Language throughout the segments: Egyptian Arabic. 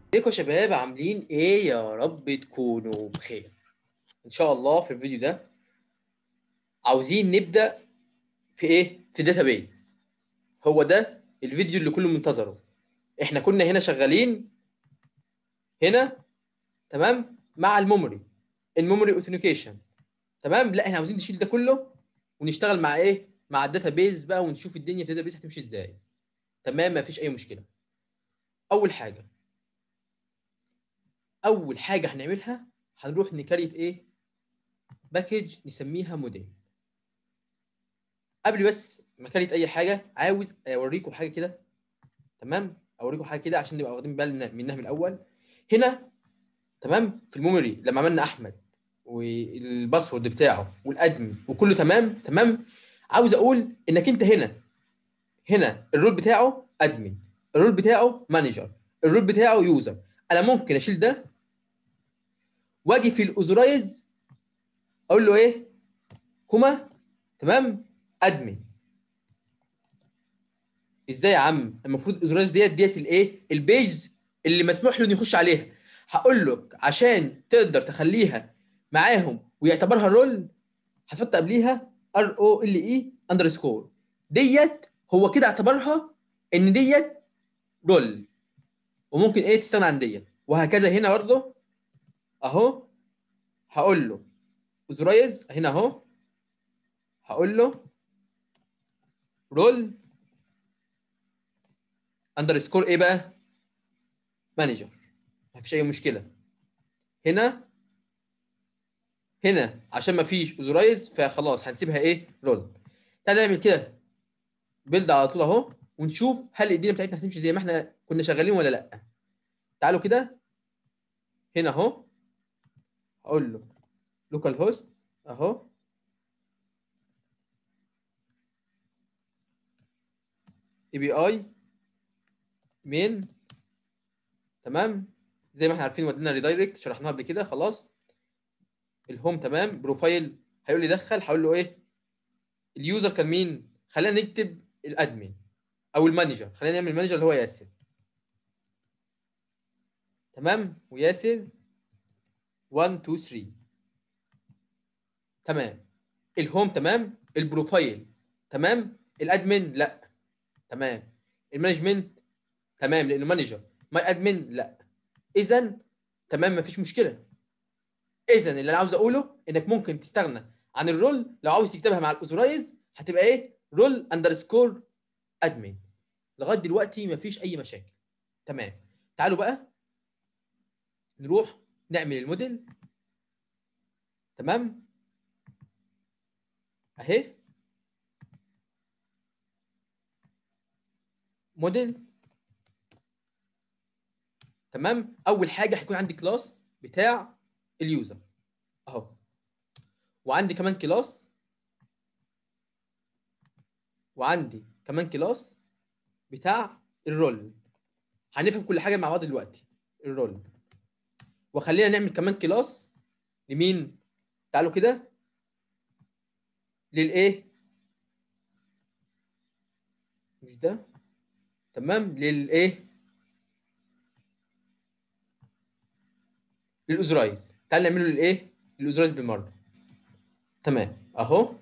ازيكم يا شباب عاملين ايه يا رب تكونوا بخير ان شاء الله في الفيديو ده عاوزين نبدا في ايه في داتابيز هو ده الفيديو اللي كله منتظره احنا كنا هنا شغالين هنا تمام مع الميموري الميموري اوثنتيكيشن تمام لا احنا عاوزين نشيل ده كله ونشتغل مع ايه مع الداتابيز بقى ونشوف الدنيا في الداتابيز هتمشي ازاي تمام مفيش اي مشكله اول حاجه اول حاجه هنعملها هنروح نكريت ايه باكج نسميها موديل قبل بس ما كريت اي حاجه عاوز اوريكم حاجه كده تمام اوريكم حاجه كده عشان نبقى واخدين بالنا منها من الاول هنا تمام في الميموري لما عملنا احمد والباسورد بتاعه والادمن وكله تمام تمام عاوز اقول انك انت هنا هنا الرول بتاعه ادمن الرول بتاعه مانجر الرول بتاعه يوزر انا ممكن اشيل ده واجي في الاوزرايز اقول له ايه كوما تمام ادمن ازاي يا عم المفروض الاوزرايز ديت ديت الايه البيج اللي مسموح له انه يخش عليها هقول لك عشان تقدر تخليها معاهم ويعتبرها رول هتحط قبليها ار او ال اي اندرسكور ديت هو كده اعتبرها ان ديت رول وممكن ايه تستغنى عن ديت وهكذا هنا برضه اهو هقول له اوزرايز هنا اهو هقول له رول اندرسكور ايه بقى مانجر مفيش اي مشكله هنا هنا عشان ما فيش اوزرايز فخلاص هنسيبها ايه رول تعال نعمل كده بيلد على طول اهو ونشوف هل الدنيا بتاعتنا هتمشي زي ما احنا كنا شغالين ولا لا تعالوا كده هنا اهو هقول له لوكال هوست اهو اي بي اي مين تمام زي ما احنا عارفين ودينا ريدايركت شرحناها قبل كده خلاص الهوم تمام بروفايل هيقول لي دخل هقول له ايه اليوزر كان مين خلينا نكتب الادمن او المانجر خلينا نعمل المانجر اللي هو ياسر تمام وياسر 1 2 3 تمام الهوم تمام البروفايل تمام الادمن لا تمام المانجمنت تمام لانه مانجر ماي ادمن لا اذا تمام مفيش مشكله اذا اللي انا عاوز اقوله انك ممكن تستغنى عن الرول لو عاوز تكتبها مع الاوزرايز هتبقى ايه رول اندرسكور ادمن لغايه دلوقتي مفيش اي مشاكل تمام تعالوا بقى نروح نعمل الموديل تمام اهي موديل تمام اول حاجه هيكون عندي كلاس بتاع اليوزر اهو وعندي كمان كلاس وعندي كمان كلاس بتاع الرول هنفهم كل حاجه مع بعض دلوقتي الرول وخلينا نعمل كمان كلاس لمين تعالوا كده للايه مش ده تمام للايه للاوزرايز تعال نعمله للايه للاوزرايز بالمره تمام اهو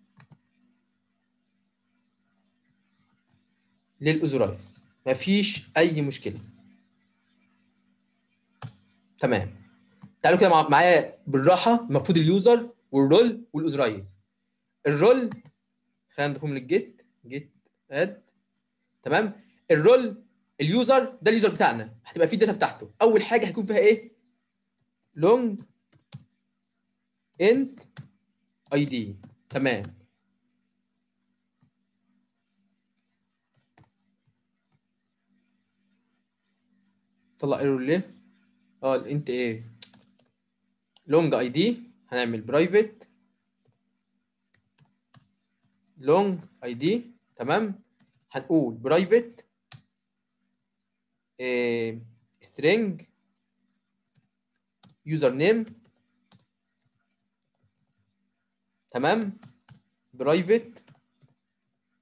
للاوزرايز مفيش اي مشكله تمام تعالوا كده معايا بالراحه المفروض اليوزر والرول والاوزرايز الرول خلينا نضيفهم للجيت جيت اد تمام الرول اليوزر ده اليوزر بتاعنا هتبقى فيه الداتا بتاعته اول حاجه هيكون فيها ايه لونج انت اي دي تمام طلع ايرور ليه اه الانت ايه لونج اي دي هنعمل برايفت لونج اي دي تمام هنقول برايفت string يوزر نيم تمام برايفت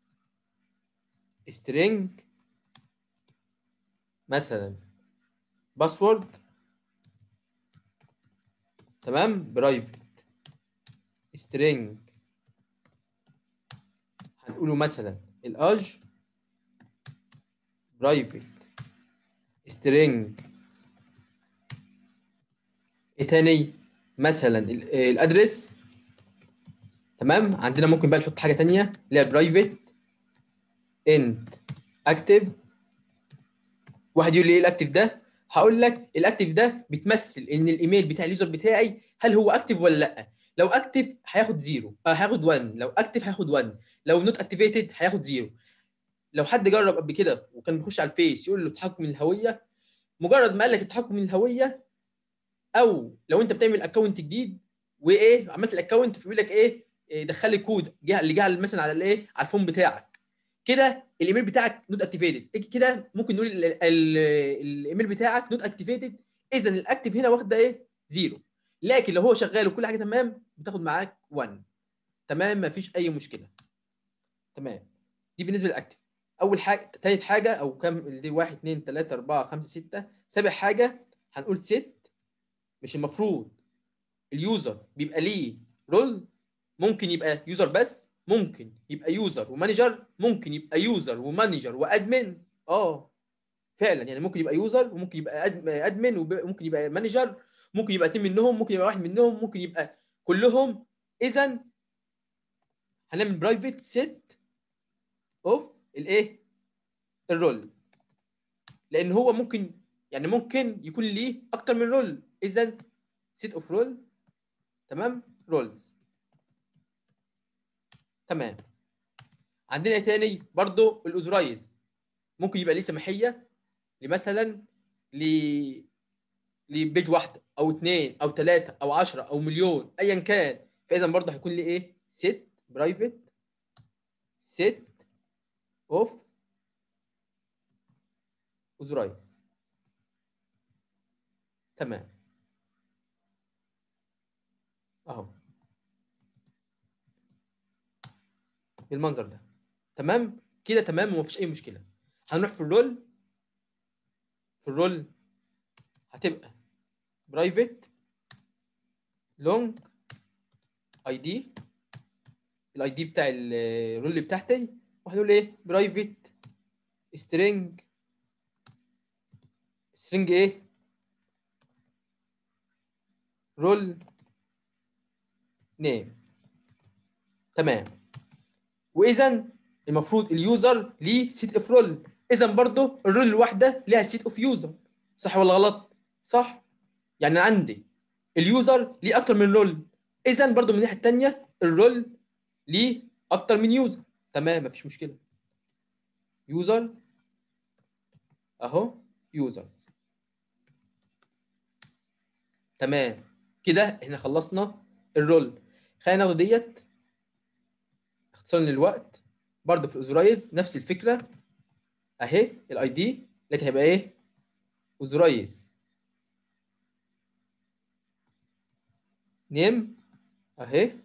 string مثلا باسورد تمام برايفت سترينج هنقوله مثلا الاج برايفت سترينج ايه تاني مثلا ال- الادرس تمام عندنا ممكن بقى نحط حاجه تانية اللي هي برايفت انت اكتف واحد يقول لي ايه الاكتف ده هقول لك الاكتف ده بتمثل ان الايميل بتاع اليوزر بتاعي هل هو اكتف ولا لا لو اكتف هياخد زيرو آه هياخد 1 لو اكتف هياخد 1 لو نوت اكتيفيتد هياخد زيرو لو حد جرب قبل كده وكان بيخش على الفيس يقول له تحكم من الهويه مجرد ما قال لك التحكم من الهويه او لو انت بتعمل اكونت جديد وايه عملت الاكونت فبيقول لك ايه إيه، دخل لي كود جه اللي جه مثلا على الايه على الفون بتاعك كده الايميل بتاعك نوت اكتيفيتد كده ممكن نقول ال- ال- الايميل بتاعك نوت اكتيفيتد اذا الاكتف هنا واخده ايه زيرو لكن لو هو شغال وكل حاجه تمام بتاخد معاك 1 تمام مفيش اي مشكله تمام دي بالنسبه للاكتف اول حاجه تالت حاجه او كام دي 1 2 3 4 5 6 سابع حاجه هنقول ست مش المفروض اليوزر بيبقى ليه رول ممكن يبقى يوزر بس ممكن يبقى يوزر ومانجر ممكن يبقى يوزر ومانجر وادمن اه فعلا يعني ممكن يبقى يوزر وممكن يبقى أد- ادمن وممكن يبقى مانجر ممكن يبقى اتنين منهم ممكن يبقى واحد منهم ممكن يبقى كلهم اذا هنعمل برايفت سيت اوف الايه الرول لان هو ممكن يعني ممكن يكون ليه اكتر من رول اذا سيت اوف رول تمام رولز تمام عندنا ايه تاني برضو الاوزرايز ممكن يبقى ليه سماحيه لمثلا ل لبيج واحده او اثنين او ثلاثه او 10 او مليون ايا كان فاذا برضه هيكون لي ايه سيت برايفت سيت اوف اوزرايز تمام اهو بالمنظر ده تمام كده تمام ومفيش اي مشكله هنروح في الرول في الرول هتبقى برايفت لونج اي دي الاي دي بتاع الرول بتاعتي وهنقول ايه برايفت سترينج سترينج ايه رول نيم تمام واذا المفروض اليوزر ليه سيت اوف رول اذا برضه الرول الواحده ليها سيت اوف يوزر صح ولا غلط صح يعني عندي اليوزر ليه اكتر من رول اذا برضه من الناحيه الثانيه الرول ليه اكتر من يوزر تمام مفيش مشكله يوزر اهو يوزرز تمام كده احنا خلصنا الرول خلينا ناخد ديت اختصارا للوقت برضه في اوزرايز نفس الفكره اهي الاي دي لكن هيبقى ايه اوزرايز نيم اهي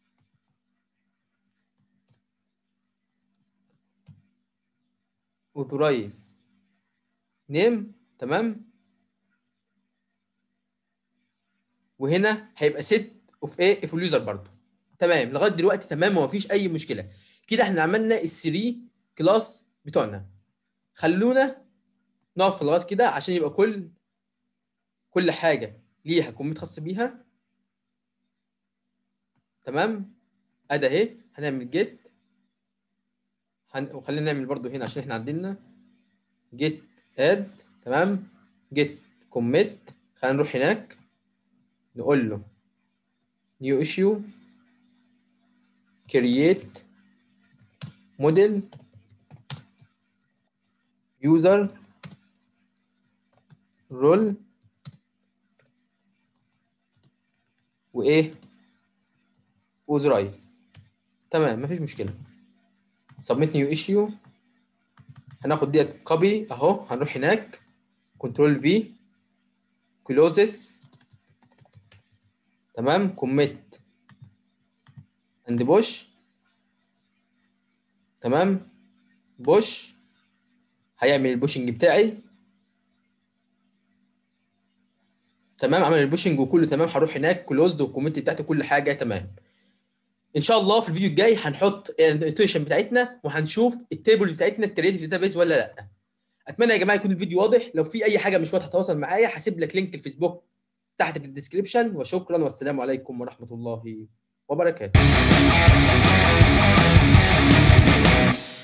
اوزرايز نيم تمام وهنا هيبقى ست اوف ايه اف اليوزر برضه تمام لغايه دلوقتي تمام ومفيش اي مشكله كده احنا عملنا الثري كلاس بتوعنا خلونا نقف لغايه كده عشان يبقى كل كل حاجه ليها كومنت خاص بيها تمام ادي اهي هنعمل جيت هن... وخلينا نعمل برضو هنا عشان احنا عندنا جيت اد تمام جيت كوميت خلينا نروح هناك نقول له نيو ايشيو كرييت موديل يوزر رول وايه وزرايز تمام مفيش مشكله سبميت نيو ايشيو هناخد ديت كوبي اهو هنروح هناك كنترول في كلوزس تمام كوميت اند بوش تمام بوش هيعمل البوشنج بتاعي تمام عمل البوشنج وكله تمام هروح هناك كلوزد والكومنت بتاعته كل حاجه تمام ان شاء الله في الفيديو الجاي هنحط الانوتيشن بتاعتنا وهنشوف التيبل بتاعتنا اتكريتد في الداتابيز ولا لا اتمنى يا جماعه يكون الفيديو واضح لو في اي حاجه مش واضحه تواصل معايا هسيب لك لينك الفيسبوك تحت في الديسكربشن وشكرا والسلام عليكم ورحمه الله وبركاته